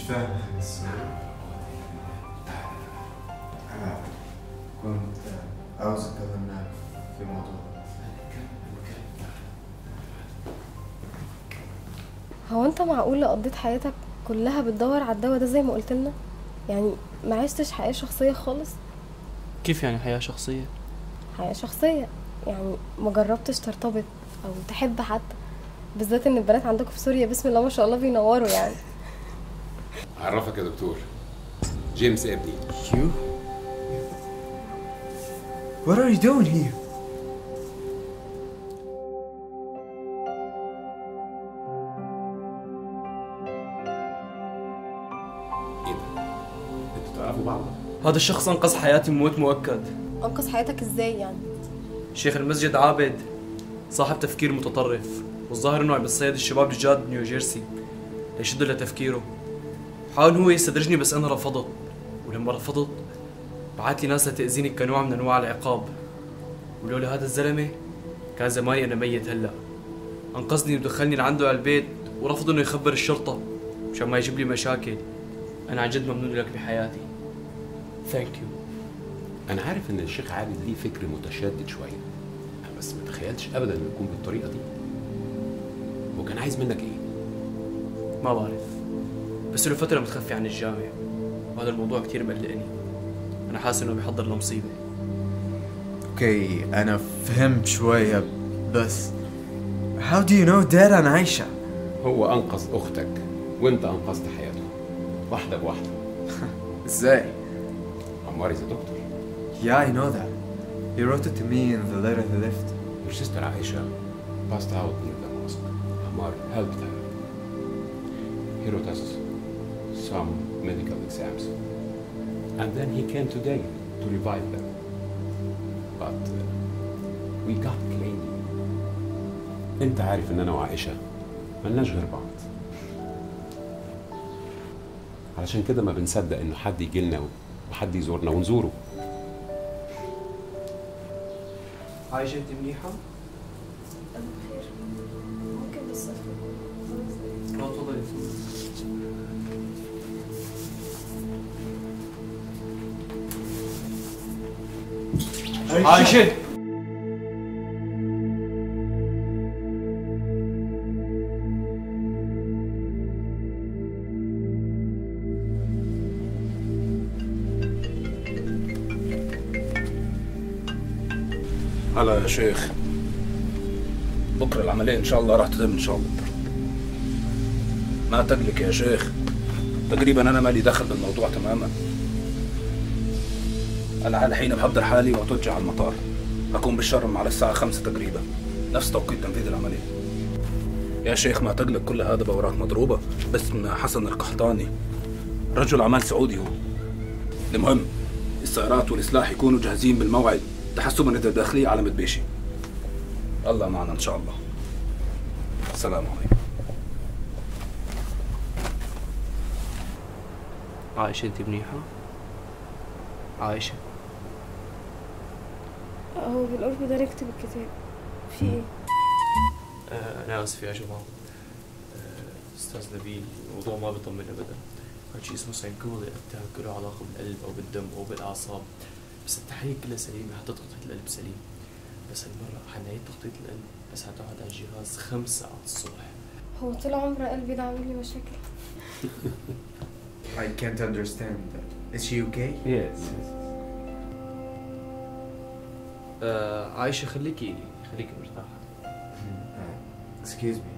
فاهم بس أنا كنت عاوز أتكلم معاك في موضوع هو انت معقول قضيت حياتك كلها بتدور على الدواء ده زي ما قلت لنا يعني ما عشتش حياة شخصية خالص كيف يعني حياة شخصية؟ حياة شخصية يعني ما جربتش ترتبط او تحب حتى بالذات ان البنات عندكم في سوريا بسم الله ما شاء الله بينوروا يعني عرفك يا دكتور جيمس ابني You? What are you doing here? ايه ده؟ انتوا تعرفوا بعض؟ هذا الشخص أنقذ حياتي من موت مؤكد انقذ حياتك ازاي يعني شيخ المسجد عابد صاحب تفكير متطرف والظاهر انه عم بيصيد الشباب الجاد نيو جيرسي ليشدوا لتفكيره حاول هو يستدرجني بس انا رفضت ولما رفضت بعت لي ناس لتأذيني كنوع من انواع العقاب ولولا هذا الزلمه كان زماني انا ميت هلا انقذني ودخلني لعنده على البيت ورفض انه يخبر الشرطه مشان ما يجيب لي مشاكل انا عن جد ممنون لك بحياتي ثانك يو انا عارف ان الشيخ عابد ليه فكر متشدد شويه بس ما تخيلتش ابدا انه يكون بالطريقه دي هو كان عايز منك ايه ما بعرف بس له فترة متخفي عن الجامع وهذا الموضوع كتير مقلقني أنا حاسس إنه بيحضر لمصيبة اوكي أنا فهمت شوية بس How do you know that عن عايشة؟ هو انقذ اختك وانت انقذت حياته واحده بواحده ازاي؟ عمار is a doctor Yeah, I know that. He wrote it to me in the letter he left. Your sister Aisha passed out near the mosque. Amar helped her. He wrote us some medical exams. And then he came today to revive them. But uh, we got claimed. انت عارف ان انا وعائشة ملناش غير بعض علشان كده ما بنصدق انه حد يجي لنا وحد يزورنا ونزوره عايشة أنت منيحة؟ ممكن بس لا تفضلي عايشة هلا يا شيخ بكره العملية إن شاء الله راح تتم إن شاء الله ما تقلق يا شيخ تقريبا أنا مالي دخل بالموضوع تماما أنا على الحين بحضر حالي وأتوجه على المطار أكون بالشرم على الساعة خمسة تقريبا نفس توقيت تنفيذ العملية يا شيخ ما تقلق كل هذا بأوراق مضروبة باسم حسن القحطاني رجل أعمال سعودي هو المهم السيارات والسلاح يكونوا جاهزين بالموعد تحسبا إذا الداخلية على مدبيشي الله معنا إن شاء الله السلام عليكم عايشة أنت منيحة؟ عايشة هو بالقرب ده نكتب الكتاب في ايه آه، أنا آسف يا جماعة آه، أستاذ نبيل الموضوع ما بيطمن أبدا هذا شيء اسمه سايكولي أتاك له علاقة بالقلب أو بالدم أو بالأعصاب بس التحاليل كلها سليمة حتى تخطيط القلب سليم بس هالمرة حنعيد تخطيط القلب بس هتقعد على الجهاز خمس ساعات الصبح هو طول عمر قلبي ده عامل لي مشاكل I can't understand that. Is she okay? Yes. آه عايشة خليكي خليكي مرتاحة Uh, excuse me.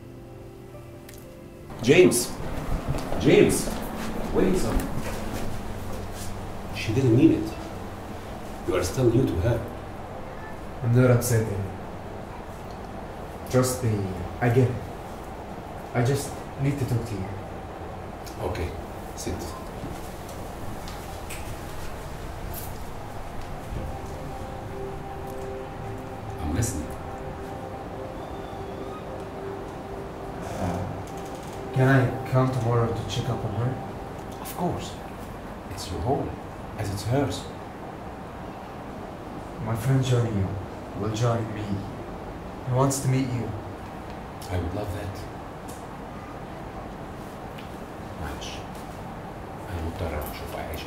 James. James. Wait some. She didn't mean it. You are still new to her. I'm not upset anymore. Trust me, I get it. I just need to talk to you. Okay. Sit. I'm listening. Uh, can I come tomorrow to check up on her? Of course. It's your home, as it's hers. My friend Johnny will join me. He wants to meet you. I would love that. معلش مضطر اروح اشوف عايشه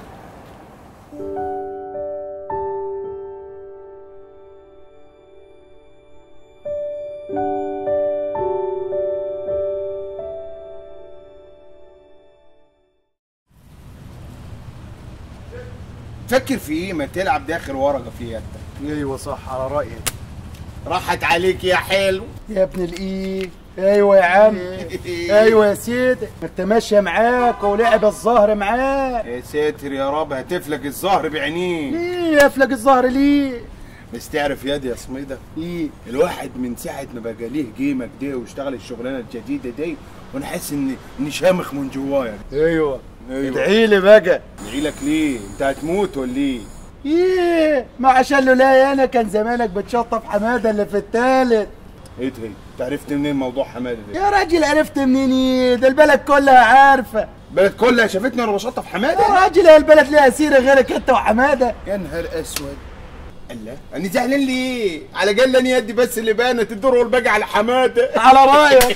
تفكر في ايه ما تلعب داخل ورقه في يدك ايوه صح على رايك راحت عليك يا حلو يا ابن الايه ايوه يا عم ايوه يا سيدي ما انت ماشيه معاك ولعب الظهر معاك يا ساتر يا رب هتفلك الظهر بعينيه ليه يفلق الظهر ليه بس تعرف يا دي يا سميدة ايه الواحد من ساعة ما بقى ليه جيمة كده واشتغل الشغلانة الجديدة دي وانا حاسس ان اني شامخ من جوايا ايوه ايوه ادعي لي بقى ادعي لك ليه؟ انت هتموت ولا ايه؟ ايه ما عشان له لا انا كان زمانك بتشطف حماده اللي في التالت ايه ده؟ انت عرفت منين موضوع حماده ده؟ يا راجل عرفت منين ايه ده البلد كلها عارفه البلد كلها شافتني وانا بشطف يا حماده راجل يا البلد ليها سيره غيرك انت وحماده يا نهار اسود الله انا زعلان ليه؟ على الاقل انا يدي بس اللي بانت الدور والباقي على حماده على رايك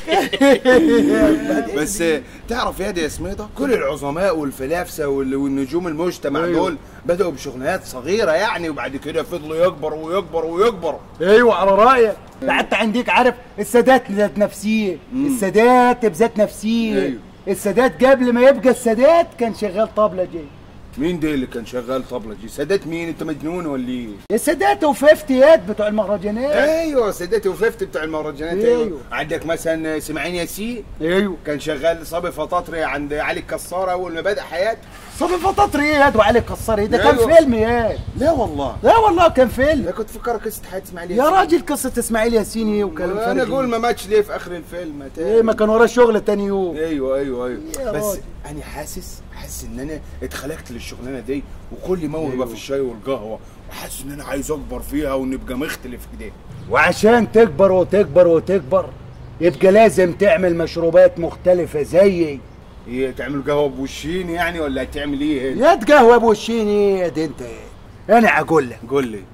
بس تعرف يا دي يا سميطه كل العظماء والفلافسه وال- والنجوم المجتمع أيوه. دول بدأوا بشغلانات صغيرة يعني وبعد كده فضلوا يكبروا ويكبروا ويكبروا ايوه على رايك ده حتى عندك عارف السادات ذات نفسيه السادات بذات نفسيه أيوه. السادات قبل ما يبقى السادات كان شغال طبلة جاي مين ده اللي كان شغال طبلة جي سادات مين انت مجنون ولا ايه السادات وفيفتيات بتوع المهرجانات ايوه سادات وفيفت بتاع المهرجانات ايوه, أيوه. عندك مثلا سماعين ياسين ايوه كان شغال صبي فطاطري عند علي الكسار اول ما بدا حياته صبي فطاطري ايه ياد وعلي كسر ده كان أيوه. فيلم ياد لا والله لا والله كان فيلم انا كنت فكرك قصه حياه اسماعيل يا ياسين راجل قصة اسماعيل ياسين ايه وكلام انا فارغ اقول إيه؟ ما ماتش ليه في اخر الفيلم هتاني. ايه ما كان وراه شغل تاني يوم ايوه ايوه ايوه يا بس راجل. انا حاسس حاسس ان انا اتخلقت للشغلانه دي وكل موهبه أيوه. في الشاي والقهوه وحاسس ان انا عايز اكبر فيها ونبقى مختلف كده وعشان تكبر وتكبر وتكبر يبقى لازم تعمل مشروبات مختلفة زيي ايه تعمل قهوه بوشين يعني ولا هتعمل ايه هنا؟ يا تقهوى بوشين ايه يا دي انت ايه انا اقول لك قول لي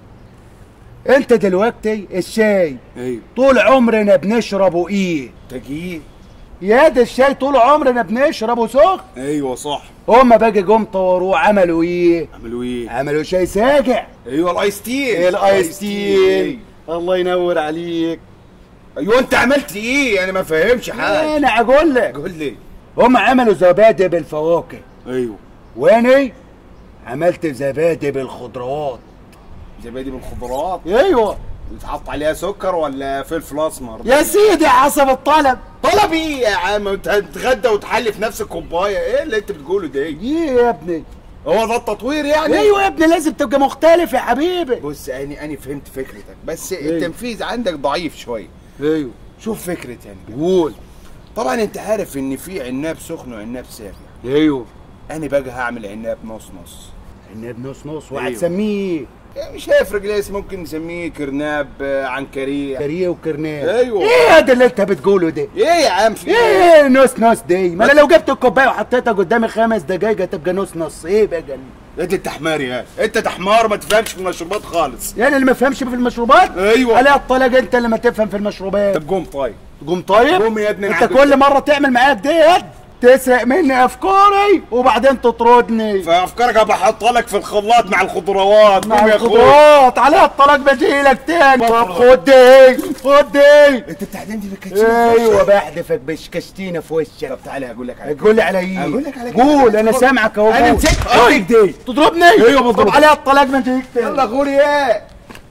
انت دلوقتي الشاي ايوه طول عمرنا بنشربه ايه تجيه يا ده الشاي طول عمرنا بنشربه سخن ايوه صح هما بقى جم طوروه عملوا ايه عملوا ايه عملوا شاي ساقع ايوه الايس تي الايس تي الله ينور عليك ايوه انت عملت ايه انا ما فاهمش حاجه انا اقول لك قول لي هم عملوا زبادي بالفواكه ايوه وانا عملت زبادي بالخضروات زبادي بالخضروات ايوه يتحط عليها سكر ولا فلفل اسمر يا سيدي حسب الطلب طلب ايه يا عم انت هتتغدى وتحلي في نفس الكوبايه ايه اللي انت بتقوله ده ايه يا ابني هو ده التطوير يعني ايوه يا ابني لازم تبقى مختلف يا حبيبي بص انا انا فهمت فكرتك بس أيوه. التنفيذ عندك ضعيف شويه ايوه شوف فكرة يعني قول طبعا انت عارف ان في عناب سخن وعناب ساخن ايوه انا بقى هعمل عناب نص نص الناب نص نص أيوه. وهتسميه ايه؟ يعني مش هيفرق ليه اسم ممكن نسميه كرناب آه، عنكريه كاريه وكرناب أيوه. ايه هذا اللي انت بتقوله ده ايه يا عم في ايه نص نص دي ما انا لو جبت الكوبايه وحطيتها قدامي خمس دقايق هتبقى نص نص ايه بقى انت تحمار يا انت تحمار ما تفهمش في المشروبات خالص يعني اللي ما فهمش في المشروبات ايوه. على الطلاق انت اللي ما تفهم في المشروبات طب قوم طيب قوم طيب قوم يا ابني انت نعدل. كل مره تعمل معايا كده يد تسرق مني افكاري وبعدين تطردني فافكارك ابقى احطها لك في الخلاط مع الخضروات مع قوم يا اخويا الخضروات على الطلاق بجي لك تاني طب خد دي خد دي انت بتعدين دي بكتشف ايوه بحدفك بشكشتينه في وشك طب تعالى اقول لك على تقول لي على ايه؟ أقول لك على قول كده. انا سامعك اهو أنا قول. مسكت قول. ايدك دي. تضربني؟ ايوه بضربك. طب عليها الطلاق ما تجيك تاني يلا غوري ايه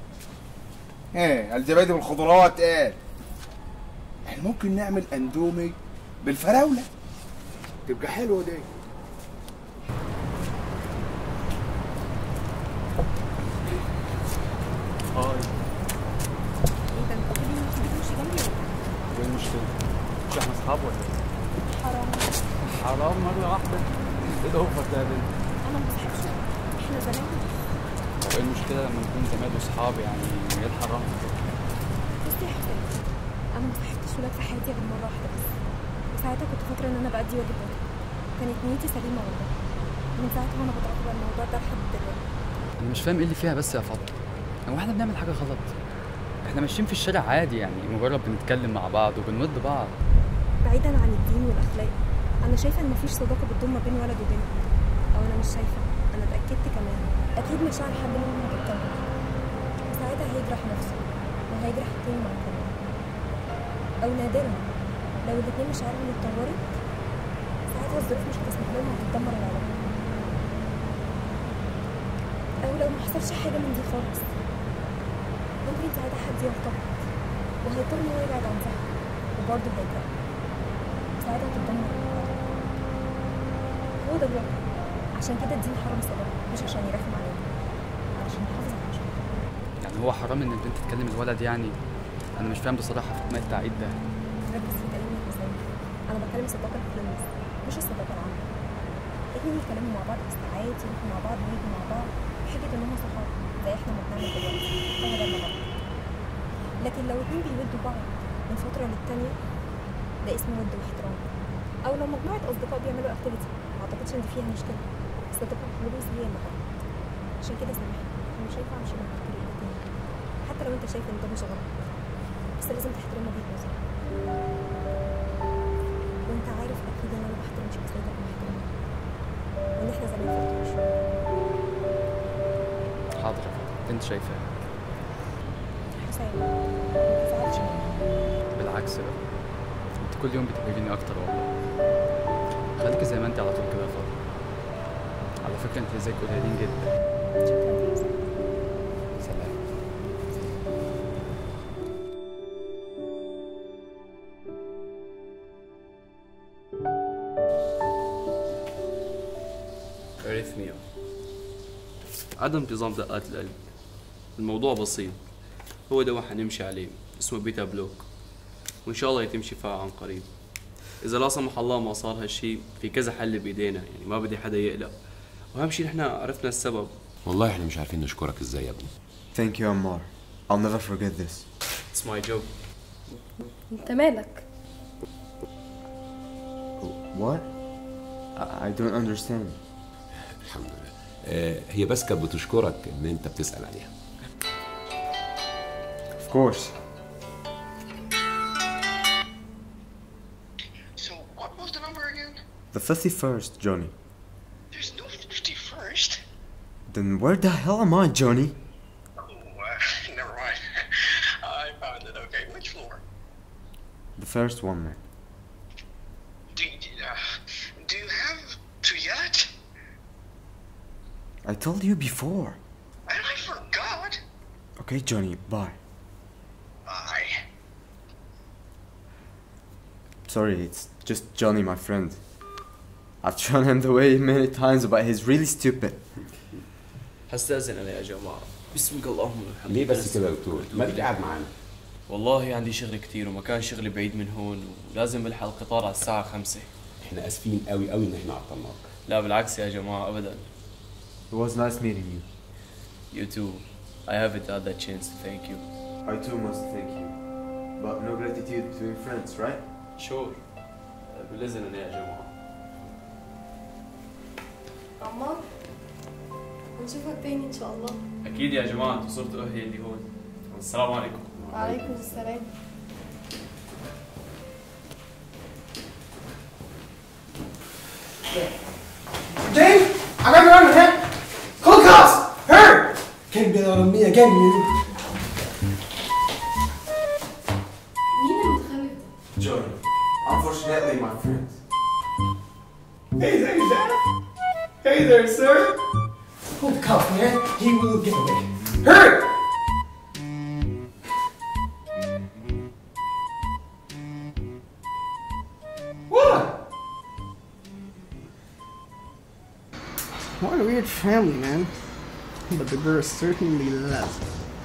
ايه الزبادي بالخضروات ايه احنا ممكن نعمل اندومي بالفراوله تبقى حلوه دي ايه المشكلة؟ مش احنا اصحاب ولا ايه؟ حرام حرام مرة واحدة ايه ده هوفر ده يا بنت؟ انا ما بصحبش احنا بنات طب ايه المشكلة لما نكون زمايل وصحاب يعني ايه الحرام؟ بصي يا حبيبتي انا ما صاحبتش ولاد في حياتي غير مره واحده بس وساعتها كنت فاكره ان انا بأدي واجب واجب كانت نيتي سليمه والله من ساعتها وانا بتعاقب على الموضوع ده لحد دلوقتي انا مش فاهم ايه اللي فيها بس يا فاطمه هو احنا بنعمل حاجه غلط احنا ماشيين في الشارع عادي يعني مجرد بنتكلم مع بعض وبنود بعض بعيدا عن الدين والاخلاق انا شايفه ان مفيش صداقه بتدوم ما بين ولد وبنت او انا مش شايفه انا اتاكدت كمان اكيد مشاعر حد منهم هتتكلم وساعتها هيجرح نفسه وهيجرح التاني مع كمان او نادرا لو الاتنين مشاعرهم اتطورت ساعتها الظروف مش هتسمح لهم هتتدمر العلاقه او لو ما حصلش حاجه من دي خالص ممكن ساعتها حد يرتبط وهيضطر ان هو يبعد عن صاحبه وبرضه هيجرح ساعتها هتتدمر العلاقه هو ده الواقع عشان كده الدين حرم الصداقه مش عشان يرخم علينا علشان يحافظ على العشرة يعني هو حرام ان البنت تكلم الولد يعني انا مش فاهم بصراحه في اثناء التعقيد ده ركز في كلامي يا حسين انا بتكلم الصداقه الفلانية مش الصداقه العامه اتنين يتكلموا مع بعض في ساعات يروحوا مع بعض ويجوا مع بعض بحجه ان هم صحاب زي احنا ما بنعمل دلوقتي هو ده اللي غلط لكن لو اتنين بيودوا بعض من فتره للتانيه ده اسمه ود واحترام او لو مجموعه اصدقاء بيعملوا اكتيفيتي ما اعتقدش ان فيها مشكله الصداقه الفلوس هي اللي غلط عشان كده سامحني انا مش هينفع امشي معاك الطريق ده تاني حتى لو انت شايف ان ده مش غلط بس لازم تحترم وجهه نظري وانت عارف اكيد ان انا بحترم شخصيتك ومحترمك وان احنا زي ما فاتوا شويه حاضر يا فندم انت شايفاه حسين ما تزعلش مني بالعكس بقى انت كل يوم بتبهريني اكتر والله خليكي زي ما انت على طول كده يا فاطمه على فكره انت زيك قليلين جدا شكرا يا يوسف سلام أريثميا عدم انتظام دقات القلب الموضوع بسيط هو دواء حنمشي عليه اسمه بيتا بلوك وإن شاء الله يتم شفاء عن قريب إذا لا سمح الله ما صار هالشي في كذا حل بإيدينا يعني ما بدي حدا يقلق وأهم شي نحن عرفنا السبب والله احنا مش عارفين نشكرك ازاي يا ابني Thank you, Ammar. I'll never forget this. It's my job انت مالك What? I, I don't understand. الحمد لله آه هي بس كانت بتشكرك ان انت بتسال عليها Of course. So, what was the number again? The 51st, Johnny. There's no 51st. Then where the hell am I, Johnny? Oh, uh, never mind. I found it. Okay, which floor? The first one, man. Do you, uh, do you have to yet? I told you before. And I forgot. Okay, Johnny, bye. Bye. Sorry, it's just Johnny, my friend. I've thrown him away many times, but he's really stupid. هستأذن أنا يا جماعة بسمك اللهم وبحمدك ليه بس كده يا دكتور ما تيجي قاعد معانا والله عندي شغل كتير ومكان شغلي بعيد من هون ولازم الحق القطار على الساعة خمسة احنا اسفين قوي قوي ان احنا عطلناك لا بالعكس يا جماعة أبدا It was nice meeting you. You too I haven't had that chance to thank you I too must thank you. But no gratitude between friends, right? Sure بالإذن يا جماعة عمار نشوفك تاني ان شاء الله أكيد يا جماعة أنتوا صرتوا أهلي اللي هون السلام عليكم وعليكم السلام Dave, I got your underhand. Call the cops. Hurry. Can't be on me again, you. مين المتخلف ده؟ Johnny. Unfortunately, my friend. Hey there, Dad. Hey there, sir. Call the cops, man. He will get away. Hurry. What? What a weird family, man. But the girl certainly loves.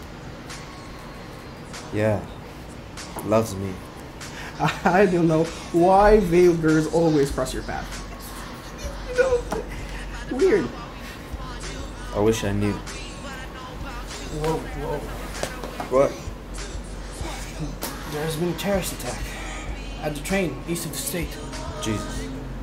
Yeah. Loves me. I don't know why veiled girls always cross your path. You know, weird. I wish I knew. Whoa, whoa. What? There's been a terrorist attack at the train east of the state. Jesus.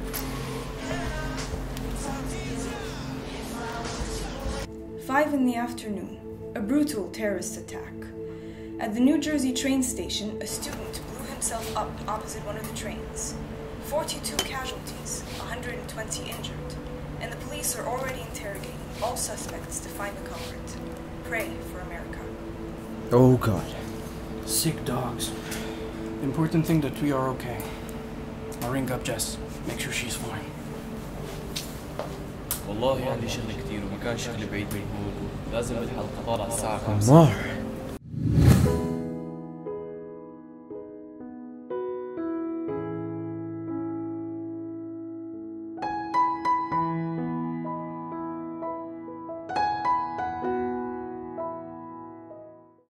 Five in the afternoon, a brutal terrorist attack. At the New Jersey train station, a student blew himself up opposite one of the trains. 42 casualties, 120 injured, and the police are already interrogating all suspects to find the culprit. Pray for America. Oh god. Sick dogs. The important thing that we are okay. I'll ring up Jess. Make sure she's fine. والله عندي شغل كتير وما كان شغلي بعيد من هون لازم الحلقة طالعة الساعة 5 عمار